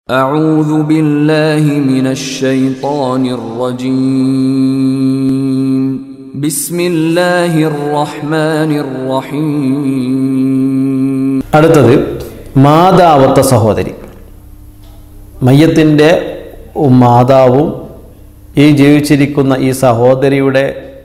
أعوذ بالله من الشيطان الرجيم بسم الله الرحمن الرحيم അടുത്തത് മാതാവത്ത സഹോദരി മയ്യത്തിൻ്റെ മാതാവും ഈ ജീവിച്ചിരിക്കുന്ന ഈ സഹോദരിയുടെ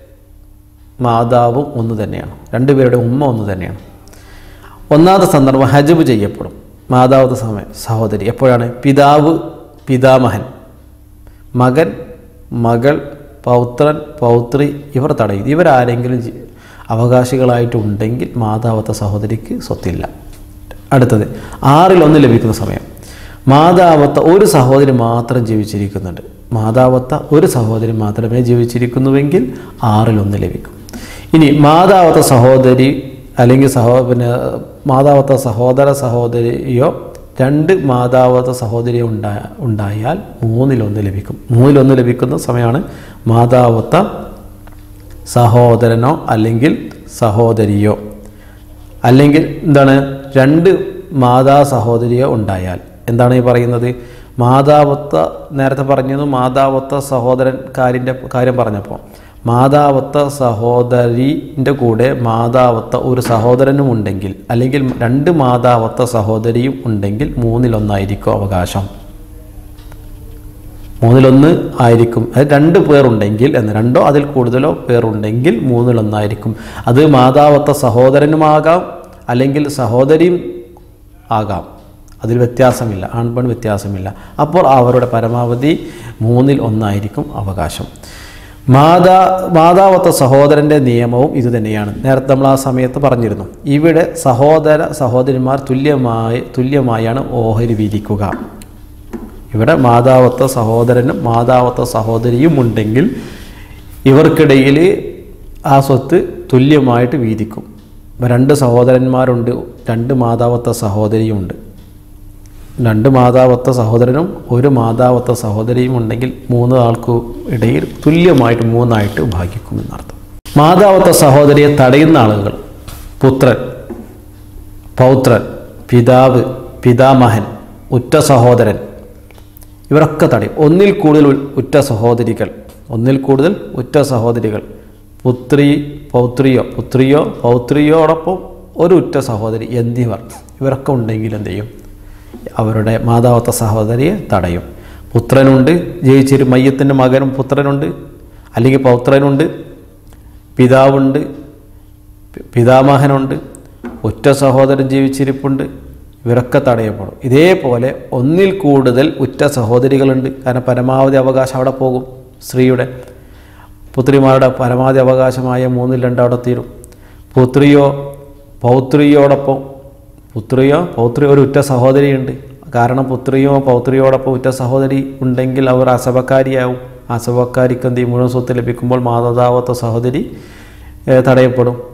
മാതാവും ഒന്ന് തന്നെയാണ് രണ്ടുപേരുടെ ഉമ്മ ഒന്ന് തന്നെയാണ് ഒന്നാമത്തെ സന്ദർഭം ഹജബ് ചെയ്യപ്പെടും മാതാവത്തെ സമയം സഹോദരി എപ്പോഴാണ് പിതാവ് പിതാമഹൻ മകൻ മകൾ പൗത്രൻ പൗത്രി ഇവർ തടയും ഇവരാരെങ്കിലും ജി- അവകാശികളായിട്ടുണ്ടെങ്കിൽ മാതാവത്തെ സഹോദരിക്ക് സ്വത്തില്ല അടുത്തത് ആറിൽ ഒന്ന് ലഭിക്കുന്ന സമയം മാതാവത്ത ഒരു സഹോദരി മാത്രം ജീവിച്ചിരിക്കുന്നുണ്ട് മാതാവത്ത ഒരു സഹോദരി മാത്രമേ ജീവിച്ചിരിക്കുന്നുവെങ്കിൽ ആറിൽ ഒന്ന് ലഭിക്കും ഇനി മാതാവത്ത സഹോദരി അല്ലെങ്കിൽ സഹോ പിന്നെ മാതാവത്ത സഹോദര സഹോദരിയോ രണ്ട് മാതാവത്ത സഹോദരിയോ ഉണ്ടാ ഉണ്ടായാൽ മൂന്നിലൊന്ന് ലഭിക്കും മൂന്നിലൊന്ന് ലഭിക്കുന്ന സമയമാണ് മാതാവത്ത സഹോദരനോ അല്ലെങ്കിൽ സഹോദരിയോ അല്ലെങ്കിൽ എന്താണ് രണ്ട് മാതാ സഹോദരിയോ ഉണ്ടായാൽ എന്താണ് ഈ പറയുന്നത് മാതാവത്ത നേരത്തെ പറഞ്ഞത് മാതാവത്ത സഹോദരൻ കാര്യൻ്റെ കാര്യം പറഞ്ഞപ്പോൾ മാതാവത്ത സഹോദരിൻ്റെ കൂടെ മാതാവത്ത ഒരു സഹോദരനും ഉണ്ടെങ്കിൽ അല്ലെങ്കിൽ രണ്ട് മാതാവത്ത സഹോദരിയും ഉണ്ടെങ്കിൽ മൂന്നിലൊന്നായിരിക്കും അവകാശം മൂന്നിലൊന്ന് ആയിരിക്കും അത് രണ്ട് പേരുണ്ടെങ്കിൽ എന്ന് രണ്ടോ അതിൽ കൂടുതലോ പേരുണ്ടെങ്കിൽ മൂന്നിലൊന്നായിരിക്കും അത് മാതാവത്ത സഹോദരനുമാകാം അല്ലെങ്കിൽ സഹോദരിയും ആകാം അതിൽ വ്യത്യാസമില്ല ആൺപെൺ വ്യത്യാസമില്ല അപ്പോൾ അവരുടെ പരമാവധി മൂന്നിൽ ഒന്നായിരിക്കും അവകാശം മാതാ മാതാവത്ത സഹോദരൻ്റെ നിയമവും ഇത് തന്നെയാണ് നേരത്തെ നമ്മൾ ആ സമയത്ത് പറഞ്ഞിരുന്നു ഇവിടെ സഹോദര സഹോദരിമാർ തുല്യമായി തുല്യമായാണ് ഓഹരി വിധിക്കുക ഇവിടെ മാതാവത്ത സഹോദരനും മാതാവത്ത സഹോദരിയും ഉണ്ടെങ്കിൽ ഇവർക്കിടയിൽ ആ സ്വത്ത് തുല്യമായിട്ട് വീതിക്കും ഇപ്പം രണ്ട് സഹോദരന്മാരുണ്ട് രണ്ട് മാതാവത്ത സഹോദരിയുമുണ്ട് രണ്ട് മാതാവത്ത സഹോദരനും ഒരു മാതാവത്ത സഹോദരിയും ഉണ്ടെങ്കിൽ മൂന്ന് ആൾക്കു ഇടയിൽ തുല്യമായിട്ട് മൂന്നായിട്ട് ഭാഗിക്കുമെന്നർത്ഥം മാതാവത്ത സഹോദരിയെ തടയുന്ന ആളുകൾ പുത്രൻ പൗത്രൻ പിതാവ് പിതാമഹൻ ഉറ്റ സഹോദരൻ ഇവരൊക്കെ തടയും ഒന്നിൽ കൂടുതൽ ഉ- ഉറ്റ സഹോദരികൾ ഒന്നിൽ കൂടുതൽ ഉറ്റ സഹോദരികൾ പുത്രി പൗത്രിയോ പുത്രിയോ പൗത്രിയോടൊപ്പം ഒരു ഉറ്റ സഹോദരി എന്നിവർ ഇവരൊക്കെ ഉണ്ടെങ്കിൽ എന്ത് ചെയ്യും അവരുടെ മാതാവത്ത സഹോദരിയെ തടയും പുത്രനുണ്ട് ജയിച്ചൊരു മയ്യത്തിൻ്റെ മകനും പുത്രനുണ്ട് അല്ലെങ്കിൽ പൗത്രനുണ്ട് പിതാവുണ്ട് പി- പിതാമഹനുണ്ട് ഒറ്റ സഹോദരൻ ജീവിച്ചിരിപ്പുണ്ട് ഇവരൊക്കെ തടയപ്പെടും ഇതേപോലെ ഒന്നിൽ കൂടുതൽ ഉറ്റ സഹോദരികളുണ്ട് കാരണം പരമാവധി അവകാശം അവിടെ പോകും സ്ത്രീയുടെ പുത്രിമാരുടെ പരമാവധി അവകാശമായ മൂന്നിൽ രണ്ട് അവിടെ തീരും പുത്രിയോ പൗത്രിയോടൊപ്പം പുത്രിയോ പൗത്രി ഒരു ഉറ്റ സഹോദരിയുണ്ട് കാരണം പുത്രിയോ പൗത്രിയോടൊപ്പം ഉറ്റ സഹോദരി ഉണ്ടെങ്കിൽ അവർ അസഭക്കാരിയാവും അസഭക്കാരിക്ക് എന്ത് ചെയ്യും മുഴുവൻ സ്വത്ത് ലഭിക്കുമ്പോൾ മാതാവത്ത സഹോദരി ഏഹ്, തടയപ്പെടും